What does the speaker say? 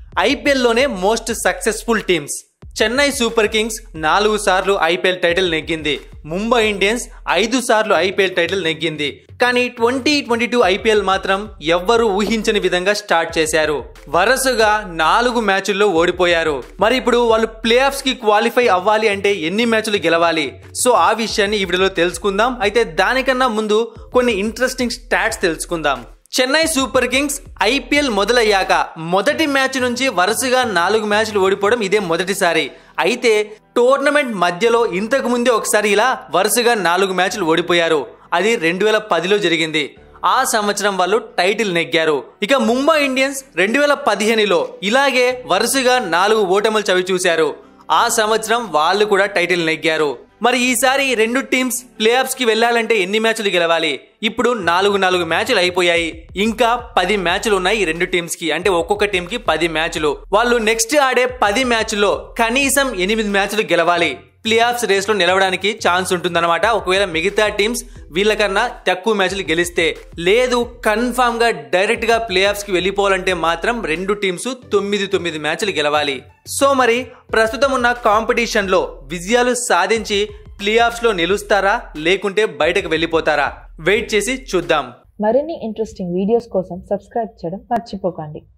ఐపీఎల్లోనే most successful teams Chennai super kings నాలుగు సార్లు IPL title నెగ్గింది ముంబై ఇండియన్స్ ఐదు సార్లు ఐపీఎల్ టైటిల్ నెగ్గింది కానీ ట్వంటీ ట్వంటీ టూ ఐపీఎల్ మాత్రం ఎవ్వరూ ఊహించని విధంగా స్టార్ట్ చేశారు వరుసగా నాలుగు మ్యాచుల్లో ఓడిపోయారు మరి ఇప్పుడు వాళ్ళు ప్లే ఆఫ్స్ కి క్వాలిఫై అవ్వాలి అంటే ఎన్ని మ్యాచ్లు గెలవాలి సో ఆ విషయాన్ని ఈ వీడియోలో తెలుసుకుందాం అయితే దానికన్నా ముందు కొన్ని ఇంట్రెస్టింగ్ స్టాట్స్ తెలుసుకుందాం చెన్నై సూపర్ కింగ్స్ ఐపీఎల్ మొదలయ్యాక మొదటి మ్యాచ్ నుంచి వరుసగా నాలుగు మ్యాచ్లు ఓడిపోవడం ఇదే మొదటిసారి అయితే టోర్నమెంట్ మధ్యలో ఇంతకు ముందే ఒకసారి ఇలా వరుసగా నాలుగు మ్యాచ్లు ఓడిపోయారు అది రెండు వేల పదిలో జరిగింది ఆ సంవత్సరం వాళ్ళు టైటిల్ నెగ్గారు ఇక ముంబై ఇండియన్స్ రెండు వేల పదిహేనులో ఇలాగే వరుసగా నాలుగు ఓటములు చవి చూశారు ఆ సంవత్సరం వాళ్ళు కూడా టైటిల్ నెగ్గారు మరి ఈసారి ఈ రెండు టీమ్స్ ప్లే ఆఫ్స్ కి వెళ్ళాలంటే ఎన్ని మ్యాచ్లు గెలవాలి ఇప్పుడు నాలుగు నాలుగు మ్యాచ్లు అయిపోయాయి ఇంకా పది మ్యాచ్లు ఉన్నాయి ఈ రెండు టీమ్స్ కి అంటే ఒక్కొక్క టీం కి పది మ్యాచ్లు వాళ్ళు నెక్స్ట్ ఆడే పది మ్యాచ్ల్లో కనీసం ఎనిమిది మ్యాచ్లు గెలవాలి ప్లే ఆఫ్స్ రేస్ లో నిలవడానికి ఛాన్స్ ఉంటుందన్నమాట ఒకవేళ మిగతా టీమ్స్ వీళ్ళకన్నా తక్కువ మ్యాచ్లు గెలిస్తే లేదు కన్ఫామ్ గా డైరెక్ట్ గా ప్లే ఆఫ్స్ కి వెళ్ళిపోవాలంటే మాత్రం రెండు టీమ్స్ తొమ్మిది తొమ్మిది మ్యాచ్లు గెలవాలి సో మరి ప్రస్తుతం ఉన్న కాంపిటీషన్ లో విజయాలు సాధించి ప్లే ఆఫ్స్ లో నిలుస్తారా లేకుంటే బయటకు వెళ్ళిపోతారా వెయిట్ చేసి చూద్దాం మరిన్ని ఇంట్రెస్టింగ్ వీడియోస్ కోసం సబ్స్క్రైబ్ చేయడం మర్చిపోకండి